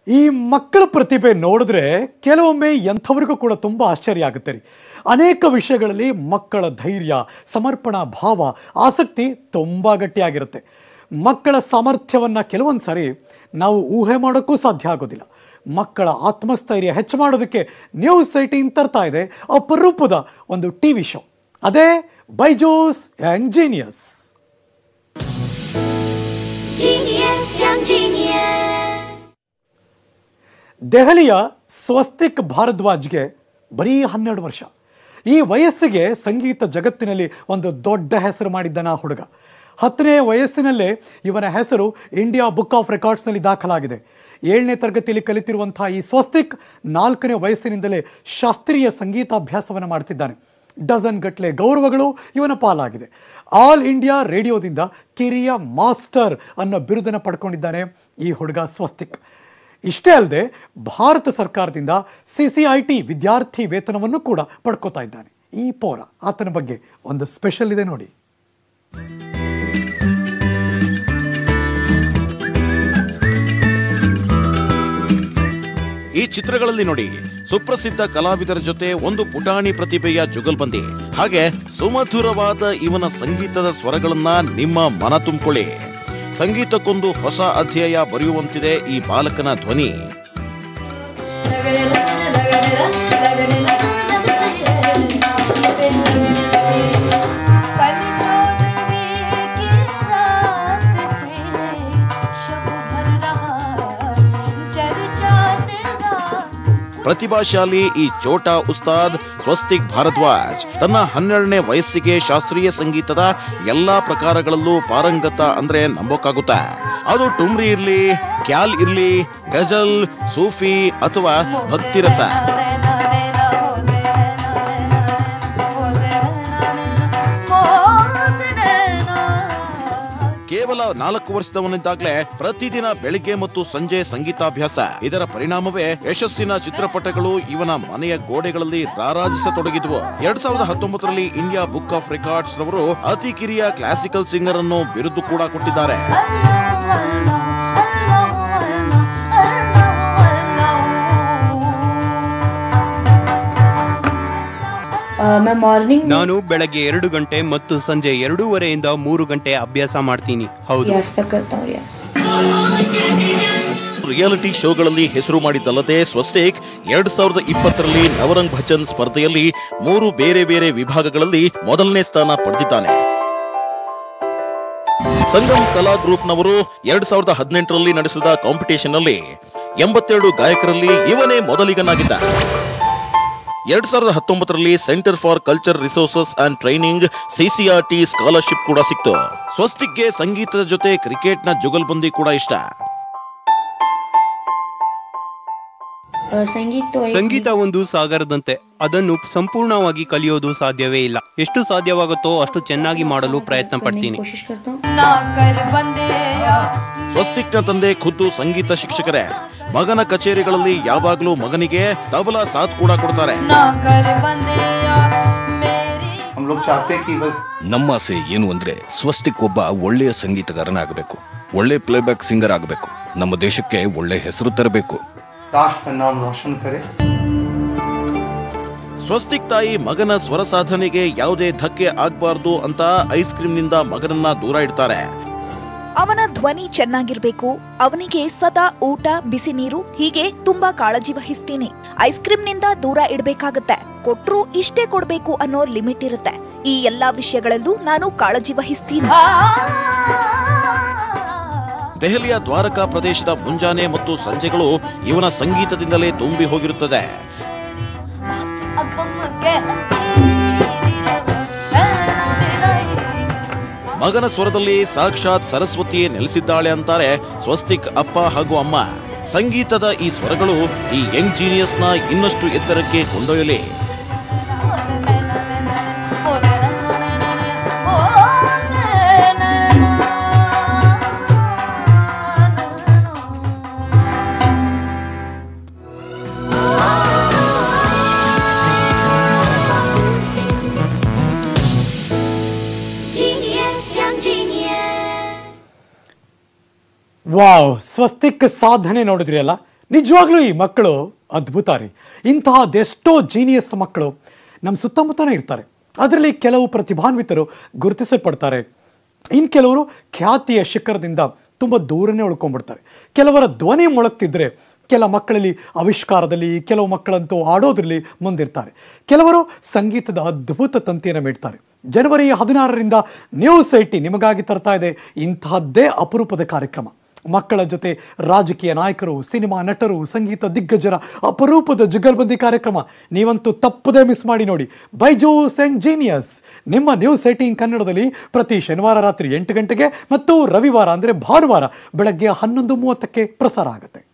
ಈ ಮಕ್ಕಳ ಪ್ರತಿಭೆ ನೋಡಿದ್ರೆ ಕೆಲವೊಮ್ಮೆ ಎಂಥವ್ರಿಗೂ ಕೂಡ ತುಂಬ ಆಶ್ಚರ್ಯ ಆಗುತ್ತೆ ರೀ ಅನೇಕ ವಿಷಯಗಳಲ್ಲಿ ಮಕ್ಕಳ ಧೈರ್ಯ ಸಮರ್ಪಣಾ ಭಾವ ಆಸಕ್ತಿ ತುಂಬ ಗಟ್ಟಿಯಾಗಿರುತ್ತೆ ಮಕ್ಕಳ ಸಾಮರ್ಥ್ಯವನ್ನು ಕೆಲವೊಂದು ಸಾರಿ ನಾವು ಊಹೆ ಮಾಡೋಕ್ಕೂ ಸಾಧ್ಯ ಆಗೋದಿಲ್ಲ ಮಕ್ಕಳ ಆತ್ಮಸ್ಥೈರ್ಯ ಹೆಚ್ಚು ಮಾಡೋದಕ್ಕೆ ನ್ಯೂಸ್ ಏಟೀನ್ ತರ್ತಾ ಇದೆ ಅಪರೂಪದ ಒಂದು ಟಿ ವಿ ಶೋ ಅದೇ ಬೈಜೋಸ್ ಎಂಜಿನಿಯಸ್ Genius, young genius. ದೆಹಲಿಯ ಸ್ವಸ್ತಿಕ್ ಭಾರದ್ವಾಜ್ಗೆ ಬರೀ ಹನ್ನೆರಡು ವರ್ಷ ಈ ವಯಸ್ಸಿಗೆ ಸಂಗೀತ ಜಗತ್ತಿನಲ್ಲಿ ಒಂದು ದೊಡ್ಡ ಹೆಸರು ಮಾಡಿದ್ದಾನ ಆ ಹುಡುಗ ಹತ್ತನೇ ವಯಸ್ಸಿನಲ್ಲೇ ಇವನ ಹೆಸರು ಇಂಡಿಯಾ ಬುಕ್ ಆಫ್ ರೆಕಾರ್ಡ್ಸ್ನಲ್ಲಿ ದಾಖಲಾಗಿದೆ ಏಳನೇ ತರಗತಿಯಲ್ಲಿ ಕಲಿತಿರುವಂತಹ ಈ ಸ್ವಸ್ತಿಕ್ ನಾಲ್ಕನೇ ವಯಸ್ಸಿನಿಂದಲೇ ಶಾಸ್ತ್ರೀಯ ಸಂಗೀತಾಭ್ಯಾಸವನ್ನು ಮಾಡ್ತಿದ್ದಾನೆ ಡಜನ್ ಗಟ್ಟಲೆ ಗೌರವಗಳು ಇವನ ಪಾಲಾಗಿದೆ ಆಲ್ ಇಂಡಿಯಾ ರೇಡಿಯೋದಿಂದ ಕಿರಿಯ ಮಾಸ್ಟರ್ ಅನ್ನೋ ಬಿರುದನ್ನು ಪಡ್ಕೊಂಡಿದ್ದಾನೆ ಈ ಹುಡುಗ ಸ್ವಸ್ತಿಕ್ ಇಷ್ಟೇ ಅಲ್ಲದೆ ಭಾರತ ಸರ್ಕಾರದಿಂದ ಸಿ ಸಿ ಐ ಟಿ ವಿದ್ಯಾರ್ಥಿ ವೇತನವನ್ನು ಕೂಡ ಪಡ್ಕೋತಾ ಇದ್ದಾನೆ ಈ ಪೌರ ಆತನ ಬಗ್ಗೆ ಒಂದು ಸ್ಪೆಷಲ್ ಇದೆ ನೋಡಿ ಈ ಚಿತ್ರಗಳಲ್ಲಿ ನೋಡಿ ಸುಪ್ರಸಿದ್ಧ ಕಲಾವಿದರ ಜೊತೆ ಒಂದು ಪುಟಾಣಿ ಪ್ರತಿಭೆಯ ಜುಗಲ್ಬಂದಿ ಹಾಗೆ ಸುಮಧುರವಾದ ಇವನ ಸಂಗೀತದ ಸ್ವರಗಳನ್ನ ನಿಮ್ಮ ಮನ ತುಂಬಿಕೊಳ್ಳಿ ಸಂಗೀತಕ್ಕೊಂದು ಹೊಸ ಅಧ್ಯಾಯ ಬರೆಯುವಂತಿದೆ ಈ ಬಾಲಕನ ಧ್ವನಿ ಪ್ರತಿಭಾಶಾಲಿ ಈ ಚೋಟಾ ಉಸ್ತಾದ್ ಸ್ವಸ್ತಿಕ್ ಭಾರದ್ವಾಜ್ ತನ್ನ ಹನ್ನೆರಡನೇ ವಯಸ್ಸಿಗೆ ಶಾಸ್ತ್ರೀಯ ಸಂಗೀತದ ಎಲ್ಲಾ ಪ್ರಕಾರಗಳಲ್ಲೂ ಪಾರಂಗತ ಅಂದ್ರೆ ನಂಬೋಕ್ಕಾಗುತ್ತಾ ಅದು ಟುಮ್ರಿ ಇರ್ಲಿ ಕ್ಯಾಲ್ ಇರ್ಲಿ ಗಜಲ್ ಸೂಫಿ ಅಥವಾ ಭಕ್ತಿರಸ ಕೇವಲ ನಾಲ್ಕು ವರ್ಷದವನಿದ್ದಾಗಲೇ ಪ್ರತಿದಿನ ಬೆಳಿಗ್ಗೆ ಮತ್ತು ಸಂಜೆ ಸಂಗೀತಾಭ್ಯಾಸ ಇದರ ಪರಿಣಾಮವೇ ಯಶಸ್ಸಿನ ಚಿತ್ರಪಟಗಳು ಇವನ ಮನೆಯ ಗೋಡೆಗಳಲ್ಲಿ ರಾರಾಜಿಸತೊಡಗಿದ್ವು ಎರಡ್ ಸಾವಿರದ ಹತ್ತೊಂಬತ್ತರಲ್ಲಿ ಇಂಡಿಯಾ ಬುಕ್ ಆಫ್ ರೆಕಾರ್ಡ್ಸ್ ರವರು ಅತಿ ಕಿರಿಯ ಕ್ಲಾಸಿಕಲ್ ಸಿಂಗರ್ ಅನ್ನು ಬಿರುದು ಕೂಡ ಕೊಟ್ಟಿದ್ದಾರೆ मैं मॉर्निंग ನಾನು ಬೆಳಗ್ಗೆ ಎರಡು ಗಂಟೆ ಮತ್ತು ಸಂಜೆ ಎರಡೂವರೆಯಿಂದ ಮೂರು ಗಂಟೆ ಅಭ್ಯಾಸ ಮಾಡ್ತೀನಿ ಹೌದು रियाज तक करता हूँ रियाज ರಿಯಾಲಿಟಿ ಶೋಗಳಲ್ಲಿ ಹೆಸರು ಮಾಡಿದ್ದಲ್ಲದೆ ಸ್ವಸ್ತಿಕ್ ಎರಡ್ ಸಾವಿರದ ಇಪ್ಪತ್ತರಲ್ಲಿ ನವರಂಗ್ ಭಜನ್ ಸ್ಪರ್ಧೆಯಲ್ಲಿ ಮೂರು ಬೇರೆ ಬೇರೆ ವಿಭಾಗಗಳಲ್ಲಿ ಮೊದಲನೇ ಸ್ಥಾನ ಪಡೆದಿದ್ದಾನೆ ಸಂಗಮ್ ಕಲಾ ಗ್ರೂಪ್ನವರು ಎರಡ್ ಸಾವಿರದ ಹದಿನೆಂಟರಲ್ಲಿ ನಡೆಸಿದ ಕಾಂಪಿಟೇಷನ್ ನಲ್ಲಿ ಎಂಬತ್ತೆರಡು ಗಾಯಕರಲ್ಲಿ ಇವನೇ ಮೊದಲಿಗನಾಗಿದ್ದ ಎರಡ್ ಸಾವಿರದ ಹತ್ತೊಂಬತ್ತರಲ್ಲಿ centre for culture resources and training CCRT scholarship ಕೂಡ ಸಿಕ್ತು ಸ್ವಸ್ತಿಕ್ಗೆ ಸಂಗೀತದ ಜೊತೆ ಕ್ರಿಕೆಟ್ನ ಜುಗಲ್ಬಂದಿ ಕೂಡ ಇಷ್ಟ अ, संगीत तो एक ಸಂಗೀತ ಒಂದು ಸಾಗರದಂತೆ ಅದನ್ನು ಸಂಪೂರ್ಣವಾಗಿ ಕಲಿಯೋದು ಸಾಧ್ಯವೇ ಇಲ್ಲ ಎಷ್ಟು ಸಾಧ್ಯವಾಗುತ್ತೋ ಅಷ್ಟು ಚೆನ್ನಾಗಿ ಮಾಡಲು ಪ್ರಯತ್ನ करने की ಪಡ್ತೀನಿ कोशिश करता हूँ ಸ್ವಸ್ತಿಕ್ನ ತಂದೆ ಖುದ್ದು ಸಂಗೀತ ಶಿಕ್ಷಕರೇ ಮಗನ ಕಚೇರಿಗಳಲ್ಲಿ ಯಾವಾಗಲೂ ಮಗನಿಗೆ ತಬಲಾ ಸಾಥ್ ಕೂಡ ಕೊಡ್ತಾರೆ हम लोग चाहते हैं कि बस ನಮ್ಮ ಆಸೆ ಏನು ಅಂದ್ರೆ ಸ್ವಸ್ತಿಕ್ ಒಬ್ಬ ಒಳ್ಳೆಯ ಸಂಗೀತಗಾರನಾಗಬೇಕು ಒಳ್ಳೆ ಪ್ಲೇಬ್ಯಾಕ್ ಸಿಂಗರ್ ಆಗಬೇಕು ನಮ್ಮ ದೇಶಕ್ಕೆ ಒಳ್ಳೆ ಹೆಸರು ತರಬೇಕು राष्ट्र का नाम रोशन करे ಸ್ವಸ್ತಿಕ್ ತಾಯಿ ಮಗನ ಸ್ವರ ಸಾಧನೆಗೆ ಯಾವುದೇ ಧಕ್ಕೆ ಆಗ್ಬಾರ್ದು ಅಂತ ಐಸ್ ಕ್ರೀಮ್ನಿಂದ ಮಗನನ್ನ ದೂರ ಇಡ್ತಾರೆ ಅವನ ಧ್ವನಿ ಚೆನ್ನಾಗಿರ್ಬೇಕು ಅವನಿಗೆ ಸದಾ ಊಟ ಬಿಸಿ ನೀರು ಹೀಗೆ ತುಂಬಾ ಕಾಳಜಿ ವಹಿಸ್ತೀನಿ ಐಸ್ ಕ್ರೀಮ್ನಿಂದ ದೂರ ಇಡ್ಬೇಕಾಗತ್ತೆ ಕೊಟ್ರು ಇಷ್ಟೇ ಕೊಡ್ಬೇಕು ಅನ್ನೋ ಲಿಮಿಟ್ ಇರುತ್ತೆ ಈ ಎಲ್ಲಾ ವಿಷಯಗಳಲ್ಲೂ ನಾನು ಕಾಳಜಿ ವಹಿಸ್ತೀನಿ ದೆಹಲಿಯ ದ್ವಾರಕಾ ಪ್ರದೇಶದ ಮುಂಜಾನೆ ಮತ್ತು ಸಂಜೆಗಳು ಇವನ ಸಂಗೀತದಿಂದಲೇ ತುಂಬಿ ಹೋಗಿರುತ್ತದೆ ಮಗನ ಸ್ವರದಲ್ಲಿ ಸಾಕ್ಷಾತ್ ಸರಸ್ವತಿಯೇ ನೆಲೆಸಿದ್ದಾಳೆ ಅಂತಾರೆ ಸ್ವಸ್ತಿಕ್ ಅಪ್ಪ ಹಾಗೂ ಅಮ್ಮ ಸಂಗೀತದ ಈ ಸ್ವರಗಳು ಈ ಯಂಗ್ ಜೀನಿಯಸ್ನ ಇನ್ನಷ್ಟು ಎತ್ತರಕ್ಕೆ ಕೊಂಡೊಯ್ಯಲಿ Genius, young genius. Wow Swastik ಸಾಧನೆ ನೋಡಿದ್ರಿ ಅಲ್ಲ ನಿಜವಾಗ್ಲೂ ಈ ಮಕ್ಕಳು ಅದ್ಭುತ ರೀ ಇಂತಹ ಅದೆಷ್ಟೋ ಜೀನಿಯಸ್ ಮಕ್ಕಳು ನಮ್ಮ ಸುತ್ತಮುತ್ತನೇ ಇರ್ತಾರೆ ಅದರಲ್ಲಿ ಕೆಲವು ಪ್ರತಿಭಾನ್ವಿತರು ಗುರುತಿಸಲ್ಪಡ್ತಾರೆ ಇನ್ನು ಕೆಲವರು ಖ್ಯಾತಿಯ ಶಿಖರದಿಂದ ತುಂಬ ದೂರನೇ ಉಳ್ಕೊಂಡ್ಬಿಡ್ತಾರೆ ಕೆಲವರ ಧ್ವನಿ ಮೊಳಗ್ತಿದ್ರೆ ಕೆಲ ಮಕ್ಕಳಲ್ಲಿ ಆವಿಷ್ಕಾರದಲ್ಲಿ ಕೆಲವು ಮಕ್ಕಳಂತೂ ಆಡೋದ್ರಲ್ಲಿ ಮುಂದಿರ್ತಾರೆ ಕೆಲವರು ಸಂಗೀತದ ಅದ್ಭುತ ತಂತಿಯನ್ನು ಮೀಡ್ತಾರೆ ಜನವರಿ ಹದಿನಾರರಿಂದ ನ್ಯೂಸ್ ಐಟಿ ನಿಮಗಾಗಿ ತರ್ತಾ ಇದೆ ಇಂತಹದ್ದೇ ಅಪರೂಪದ ಕಾರ್ಯಕ್ರಮ ಮಕ್ಕಳ ಜೊತೆ ರಾಜಕೀಯ ನಾಯಕರು ಸಿನಿಮಾ ನಟರು ಸಂಗೀತ ದಿಗ್ಗಜರ ಅಪರೂಪದ ಜುಗಲ್ಬಂದಿ ಕಾರ್ಯಕ್ರಮ ನೀವಂತೂ ತಪ್ಪದೇ ಮಿಸ್ ಮಾಡಿ ನೋಡಿ ಬೈಜೂಸ್ ಅಂಡ್ ಜೀನಿಯಸ್ ನಿಮ್ಮ ನ್ಯೂಸ್ ಏಟೀನ್ ಕನ್ನಡದಲ್ಲಿ ಪ್ರತಿ ಶನಿವಾರ ರಾತ್ರಿ ಎಂಟು ಗಂಟೆಗೆ ಮತ್ತು ರವಿವಾರ ಅಂದರೆ ಭಾನುವಾರ ಬೆಳಗ್ಗೆ ಹನ್ನೊಂದು ಮೂವತ್ತಕ್ಕೆ ಪ್ರಸಾರ ಆಗುತ್ತೆ